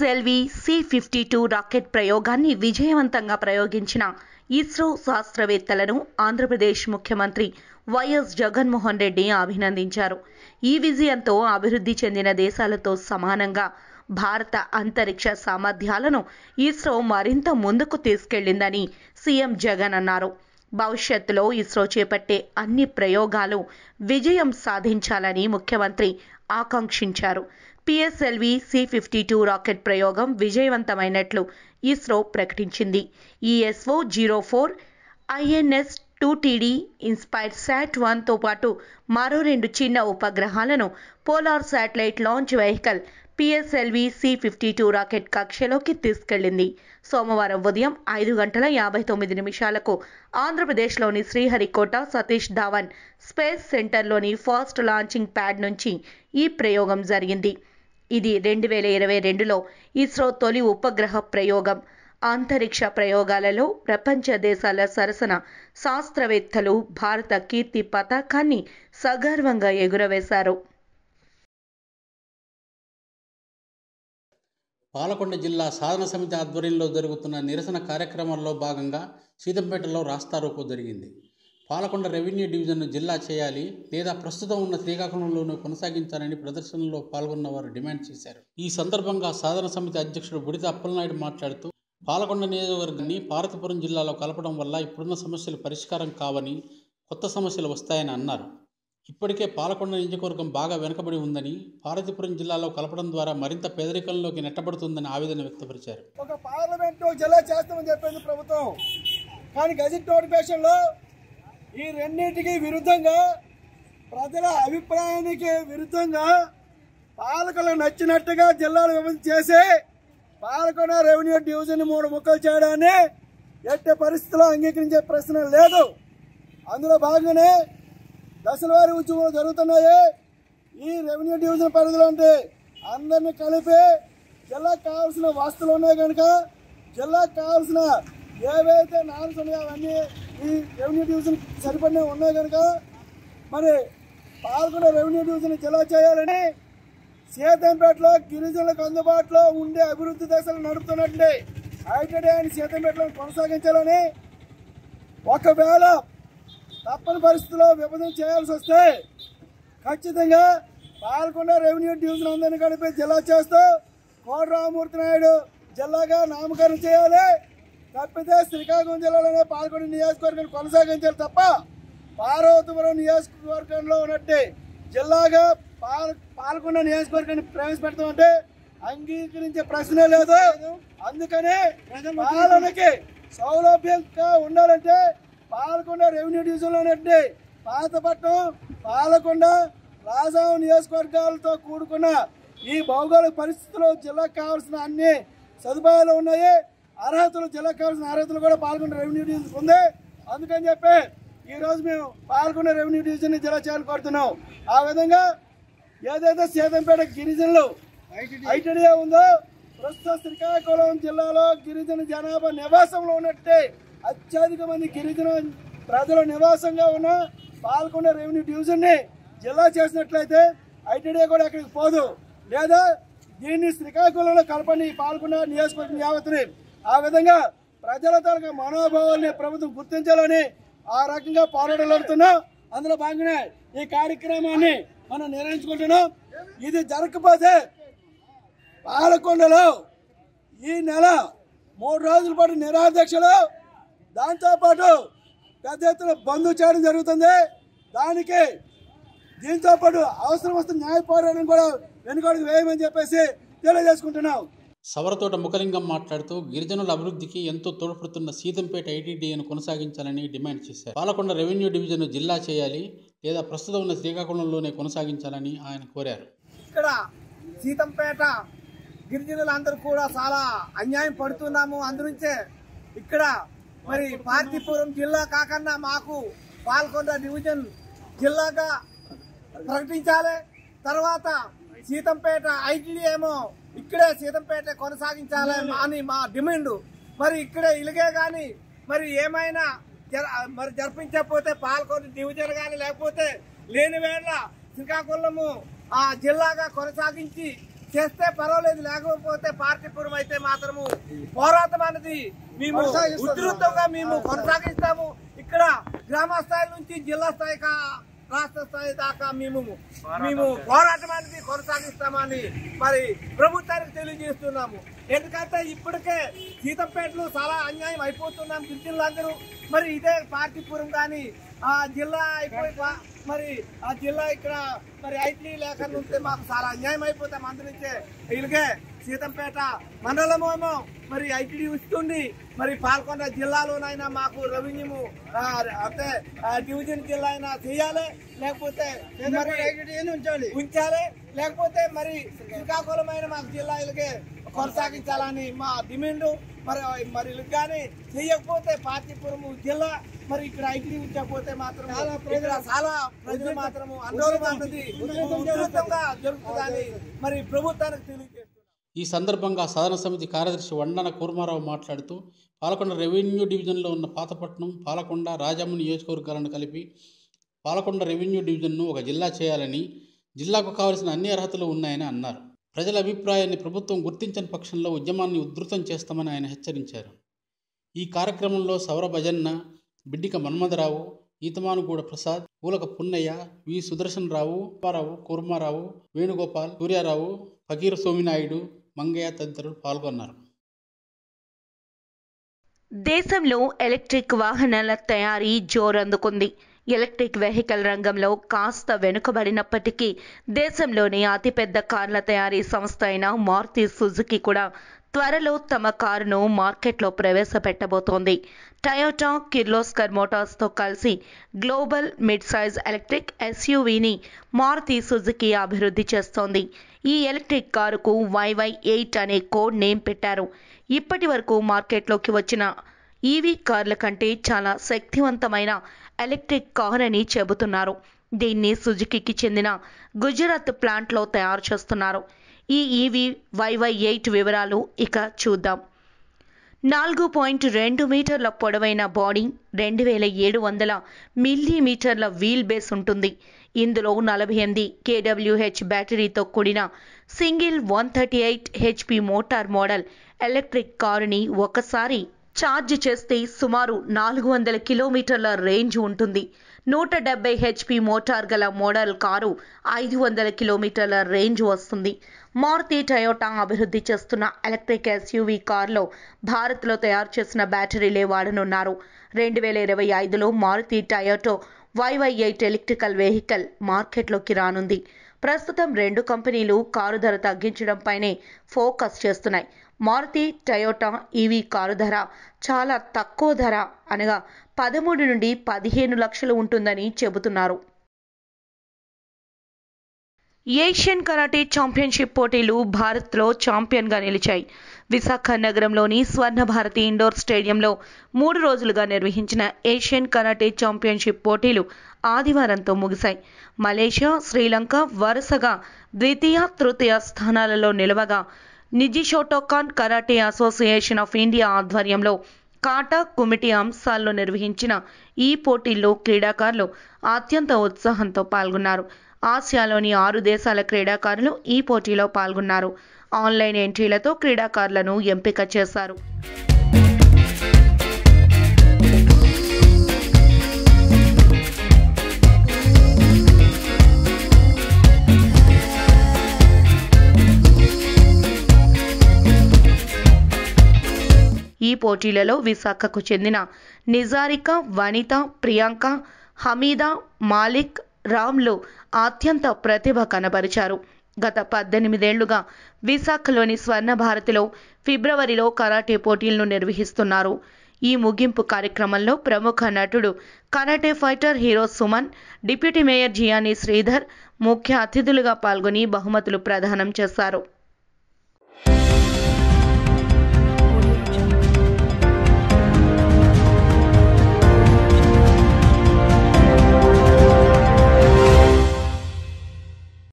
PSLV C fifty two rocket ప్రయోగాన్ని విజయవంతంగా ప్రయోగించిన ఇస్రో శాస్త్రవేత్తలను ఆంధ్రప్రదేశ్ ముఖ్యమంత్రి వైఎస్ జగన్మోహన్ రెడ్డి అభినందించారు ఈ విజయంతో అభివృద్ధి చెందిన దేశాలతో సమానంగా భారత అంతరిక్ష సామర్థ్యాలను ఇస్రో మరింత ముందుకు తీసుకెళ్లిందని సీఎం జగన్ అన్నారు భవిష్యత్తులో ఇస్రో చేపట్టే అన్ని ప్రయోగాలు విజయం సాధించాలని ముఖ్యమంత్రి ఆకాంక్షించారు PSLV C fifty two rocket ప్రయోగం విజయవంతమైనట్లు ఇస్రో ప్రకటించింది EOS zero four INS two TD INSPIRE sat వన్తో పాటు మరో రెండు చిన్న ఉపగ్రహాలను polar satellite launch vehicle PSLV C fifty two rocket కక్షలోకి తీసుకెళ్లింది సోమవారం ఉదయం ఐదు గంటల యాభై తొమ్మిది నిమిషాలకు ఆంధ్రప్రదేశ్లోని శ్రీహరికోట సతీష్ ధావన్ స్పేస్ సెంటర్లోని ఫస్ట్ లాంచింగ్ ప్యాడ్ నుంచి ఈ ప్రయోగం జరిగింది ఇది రెండు వేల ఇరవై రెండులో ఇస్రో తొలి ఉపగ్రహ ప్రయోగం అంతరిక్ష ప్రయోగాలలో ప్రపంచ దేశాల సరసన శాస్త్రవేత్తలు భారత కీర్తి పతాకాన్ని సగర్వంగా ఎగురవేశారు పాలకొండ జిల్లా సాధన సమితి ఆధ్వర్యంలో జరుగుతున్న నిరసన కార్యక్రమంలో భాగంగా సీతంపేటలో రాస్తారోకో జరిగింది పాలకొండ రెవెన్యూ డివిజన్ను జిల్లా చేయాలి లేదా ప్రస్తుతం ఉన్న శ్రీకాకుళంలోనూ కొనసాగించాలని ప్రదర్శనలో పాల్గొన్న వారు డిమాండ్ చేశారు ఈ సందర్భంగా సాధన సమితి అధ్యక్షుడు బుడిత అప్పలనాయుడు మాట్లాడుతూ పాలకొండ నియోజకవర్గాన్ని పార్వతీపురం జిల్లాలో కలపడం వల్ల ఇప్పుడున్న సమస్యలు పరిష్కారం కావని కొత్త సమస్యలు వస్తాయని అన్నారు ఇప్పటికే పాలకొండ నియోజకవర్గం బాగా వెనుకబడి ఉందని పార్వతీపురం జిల్లాలో కలపడం ద్వారా మరింత పేదరికంలోకి నెట్టబడుతుందని ఆవేదన వ్యక్తపరిచారు ఒక పార్లమెంటు జిల్లా చేస్తామని చెప్పింది ప్రభుత్వం కానీ గజెట్ నోటిఫికేషన్లో ఈ రెండింటికి విరుద్ధంగా ప్రజల అభిప్రాయానికి విరుద్ధంగా పాలకులకు నచ్చినట్టుగా జిల్లాలు విభజన చేసి పాలకొండ రెవెన్యూ డివిజన్ మూడు ముక్కలు చేయడాన్ని ఎట్టి పరిస్థితుల్లో అంగీకరించే ప్రశ్న లేదు అందులో భాగంగానే దశలవారీ ఉద్యమాలు జరుగుతున్నాయి ఈ రెవెన్యూ డివిజన్ పరిధిలో అంటే అందరినీ కలిపి జిల్లాకు కావాల్సిన వస్తువులు ఉన్నాయి కనుక జిల్లాకు కావాల్సిన ఏవైతే నాలుగు ఉన్నాయో అవన్నీ ఈ రెవెన్యూ డివిజన్ సరిపడిన ఉన్నాయి కనుక మరి పాల్గొన్న రెవెన్యూ డివిజన్ జిల్లా చేయాలని సీతంపేటలో గిరిజనులకు అందుబాటులో ఉండే అభివృద్ధి దశలు నడుపుతున్నట్టు ఐటీడీ అని సీతంపేటలో కొనసాగించాలని ఒకవేళ తప్పని పరిస్థితుల్లో విభజన చేయాల్సి వస్తే ఖచ్చితంగా పాల్గొండ రెవెన్యూ డివిజన్ అందరినీ కలిపి జిల్లా చేస్తూ కోట రామమూర్తి నాయుడు జిల్లాగా నామకరణం చేయాలి తప్పితే శ్రీకాకుళం జిల్లాలోనే పాల్గొండ నియోజకవర్గాన్ని కొనసాగించాలి తప్ప పార్వతీపురం నియోజకవర్గంలో ఉన్నట్టు జిల్లాగా పాల్ పాల్గొండ నియోజకవర్గాన్ని ప్రవేశపెడతామంటే అంగీకరించే ప్రశ్నే లేదు అందుకనే పాలనకి సౌలభ్యంగా ఉండాలంటే పాలకొండ రెవెన్యూ డివిజన్లో ఉన్నట్టు పాతపట్నం పాలకొండ రాజాం నియోజకవర్గాలతో కూడుకున్న ఈ భౌగోళిక పరిస్థితుల్లో జిల్లాకు కావాల్సిన అన్ని సదుపాయాలు ఉన్నాయి అర్హతలు జిల్లాకు కావాల్సిన అర్హతలు కూడా పాల్గొండ రెవెన్యూ డివిజన్ ఉంది అందుకని చెప్పి ఈ రోజు మేము పాల్గొండ రెవెన్యూ డివిజన్ జిల్లా చేయాలని కోరుతున్నాం ఆ విధంగా ఏదైతే సీతంపేట గిరిజనులు ఐటీడీఏ ఉందో ప్రస్తుత శ్రీకాకుళం జిల్లాలో గిరిజన జనాభా నివాసంలో ఉన్నట్టే అత్యధిక మంది గిరిజన ప్రజల నివాసంగా ఉన్న పాల్గొండ రెవెన్యూ డివిజన్ ని జిల్లా చేసినట్లయితే ఐటీడీఏ కూడా అక్కడికి పోదు లేదా దీన్ని శ్రీకాకుళంలో కలపని పాల్గొన్న నియోజకవర్గం యావత్ని ఆ విధంగా ప్రజల తాలూకా మనోభావాల్ని ప్రభుత్వం గుర్తించాలని ఆ రకంగా పోరాటాలు నడుపుతున్నాం అందులో భాగంగానే ఈ కార్యక్రమాన్ని మనం నిర్వహించుకుంటున్నాం ఇది జరగకపోతే పాలకొండలో ఈ నెల మూడు రోజుల పాటు నిరాధ్యక్షలు దాంతోపాటు పెద్ద ఎత్తున బంధు చేయడం జరుగుతుంది దానికి దీంతో పాటు అవసరం వస్తే న్యాయ పోరాటం కూడా వెనుకడుగు వేయమని చెప్పేసి తెలియజేసుకుంటున్నాం సవరతోట ముఖలింగం మాట్లాడుతూ గిరిజనుల అభివృద్ధికి ఎంతో తోడ్పడుతున్న సీతంపేట ఐటీడీఏను కొనసాగించాలని డిమాండ్ చేశారు పాలకొండ రెవెన్యూ డివిజన్ను జిల్లా చేయాలి లేదా ప్రస్తుతం ఉన్న శ్రీకాకుళంలోనే కొనసాగించాలని ఆయన కోరారు ఇక్కడ సీతంపేట గిరిజనులందరూ కూడా చాలా అన్యాయం పడుతున్నాము అందునుంచే ఇక్కడ మరి పార్తీపురం జిల్లా కాకుండా మాకు పాల్కొండ డివిజన్ జిల్లాగా ప్రకటించాలి తర్వాత సీతంపేట ఐటీడీ ఏమో ఇక్కడే సీతంపేట కొనసాగించాలి అని మా డిమాండ్ మరి ఇక్కడే ఇలాగే గాని మరి ఏమైనా జర- మరి జరిపించకపోతే పాల్గొని డివిజన్ కానీ లేకపోతే లేని వేళ శ్రీకాకుళము ఆ జిల్లాగా కొనసాగించి చేస్తే పర్వాలేదు లేకపోతే పార్టీపురం అయితే మాత్రము పోరాటం అనేది మేము ఉధృతంగా మేము కొనసాగిస్తాము ఇక్కడ గ్రామ స్థాయి నుంచి జిల్లా స్థాయి కా- రాష్ట్ర స్థాయి దాకా మేము మేము పోరాటం అనేది కొనసాగిస్తామని మరి ప్రభుత్వానికి తెలియజేస్తున్నాము ఎందుకంటే ఇప్పటికే సీతంపేటలో చాలా అన్యాయం అయిపోతున్నాం గిరిజనులందరూ మరి ఇదే పార్టీపురం కానీ ఆ జిల్లా అయిపోయి పా- మరి ఆ జిల్లా ఇక్కడ మరి ఐటీ లేకుండా ఉంటే మాకు చాలా అన్యాయం అయిపోతాం అందునుంచే ఇలాగే సీతంపేట మండలము ఏమో మరి ఐటీడీ ఇస్తుంది మరి పాల్గొండ జిల్లాలోనైనా మాకు రెవెన్యూ అంటే ఆ, డివిజన్ జిల్లా అయినా చేయాలి లేకపోతే మరి ఉంచాలి ఉంచాలి లేకపోతే మరి శ్రీకాకుళమైన మాకు జిల్లా ఇలాగే కొనసాగించాలని మా డిమాండ్ మరి మరి ఇలా కానీ చేయకపోతే పార్టీపురము జిల్లా మరి ఇక్కడ ఐటీ ఉంచకపోతే మాత్రం ఇక్కడ చాలా ప్రజలు మాత్రం ఆందోళన అన్నది ఉధృతంగా జరుగుతుందని మరి ప్రభుత్వానికి తెలియజేస్తున్నారు ఈ సందర్భంగా సాధన సమితి కార్యదర్శి వండన కూర్మారావు మాట్లాడుతూ పాలకొండ రెవెన్యూ డివిజన్లో ఉన్న పాతపట్నం పాలకొండ రాజమ్మ నియోజకవర్గాలను కలిపి పాలకొండ రెవెన్యూ డివిజన్ను ఒక జిల్లా చేయాలని జిల్లాకు కావలసిన అన్ని అర్హతలు ఉన్నాయని అన్నారు ప్రజల అభిప్రాయాన్ని ప్రభుత్వం గుర్తించని పక్షంలో ఉద్యమాన్ని ఉధృతం చేస్తామని ఆయన హెచ్చరించారు ఈ కార్యక్రమంలో సౌర భజన్న బిడ్డిక మన్మథరావు ఈతమానుగూడ ప్రసాద్ పూలక పున్నయ్య వి సుదర్శన్ రావు అప్పారావు కూర్మారావు వేణుగోపాల్ సూర్యారావు ఫకీర్ సోమినాయుడు మంగయ్య తదితరులు పాల్గొన్నారు దేశంలో ఎలక్ట్రిక్ వాహనాల తయారీ జోరందుకుంది ఎలక్ట్రిక్ వెహికల్ రంగంలో కాస్త వెనుకబడినప్పటికీ దేశంలోని అతిపెద్ద కార్ల తయారీ సంస్థ అయిన మారుతి సుజుకి కూడా త్వరలో తమ కారును మార్కెట్లో ప్రవేశపెట్టబోతోంది టయోటా కిర్లోస్కర్ మోటార్స్తో కలిసి గ్లోబల్ మిడ్ సైజ్ ఎలక్ట్రిక్ ఎస్యూవీని మారుతి సుజుకి అభివృద్ధి చేస్తోంది ఈ ఎలక్ట్రిక్ కారుకు వైవై ఎయిట్ అనే కోడ్ నేమ్ పెట్టారు ఇప్పటి వరకు మార్కెట్లోకి వచ్చిన ఈవీ కార్ల కంటే చాలా శక్తివంతమైన ఎలక్ట్రిక్ కార్ అని చెబుతున్నారు దీన్ని సుజుకికి చెందిన గుజరాత్ ప్లాంట్లో తయారు చేస్తున్నారు ఈ ఈవీ వైవై ఎయిట్ వివరాలు ఇక చూద్దాం నాలుగు పాయింట్ రెండు మీటర్ల పొడవైన బాడీ రెండు వేల ఏడు వందల మిల్లీమీటర్ల వీల్ బేస్ ఉంటుంది ఇందులో నలభై ఎనిమిది కేడబ్ల్యూహెచ్ బ్యాటరీతో కూడిన single one thirty eight HP motor model electric కారుని ఒకసారి ఛార్జ్ చేస్తే సుమారు నాలుగు వందల కిలోమీటర్ల రేంజ్ ఉంటుంది నూట డెబ్బై హెచ్పి మోటార్ గల మోడల్ కారు ఐదు వందల కిలోమీటర్ల రేంజ్ వస్తుంది మారుతి టయోటా అభివృద్ధి చేస్తున్న ఎలక్ట్రిక్ ఎస్యూవీ కార్లో భారత్లో తయారు చేసిన బ్యాటరీలే వాడనున్నారు రెండు వేల ఇరవై ఐదులో Maruti Toyota YY eight electrical vehicle మార్కెట్లోకి రానుంది ప్రస్తుతం రెండు కంపెనీలు కారు ధర తగ్గించడంపైనే ఫోకస్ చేస్తున్నాయి మారుతి టయోటా ఈవీ కారు ధర చాలా తక్కువ ధర అనగా పదమూడు నుండి పదిహేను లక్షలు ఉంటుందని చెబుతున్నారు ఏషియన్ కరాటే ఛాంపియన్షిప్ పోటీలు భారత్లో ఛాంపియన్గా నిలిచాయి విశాఖ నగరంలోని స్వర్ణ భారతి ఇండోర్ స్టేడియంలో మూడు రోజులుగా నిర్వహించిన ఏషియన్ కరాటే ఛాంపియన్షిప్ పోటీలు ఆదివారంతో ముగిశాయి మలేషియా శ్రీలంక వరుసగా ద్వితీయ తృతీయ స్థానాలలో నిలవగా నిజిషోటోకాన్ కరాటే అసోసియేషన్ ఆఫ్ ఇండియా ఆధ్వర్యంలో కాటా కుమిటి అంశాల్లో నిర్వహించిన ఈ పోటీల్లో క్రీడాకారులు అత్యంత ఉత్సాహంతో పాల్గొన్నారు ఆసియాలోని ఆరు దేశాల క్రీడాకారులు ఈ పోటీలో పాల్గొన్నారు ఆన్లైన్ ఎంట్రీలతో క్రీడాకారులను ఎంపిక చేశారు ఈ పోటీలలో విశాఖకు చెందిన నిజారిక వనిత ప్రియాంక హమీదా మాలిక్ రామ్లు అత్యంత ప్రతిభ కనబరిచారు గత పద్దెనిమిదేళ్లుగా విశాఖలోని స్వర్ణ భారతిలో ఫిబ్రవరిలో కరాటే పోటీలను నిర్వహిస్తున్నారు ఈ ముగింపు కార్యక్రమంలో ప్రముఖ నటుడు karate fighter hero Suman deputy mayor జియానీ శ్రీధర్ ముఖ్య అతిథులుగా పాల్గొని బహుమతులు ప్రదానం చేశారు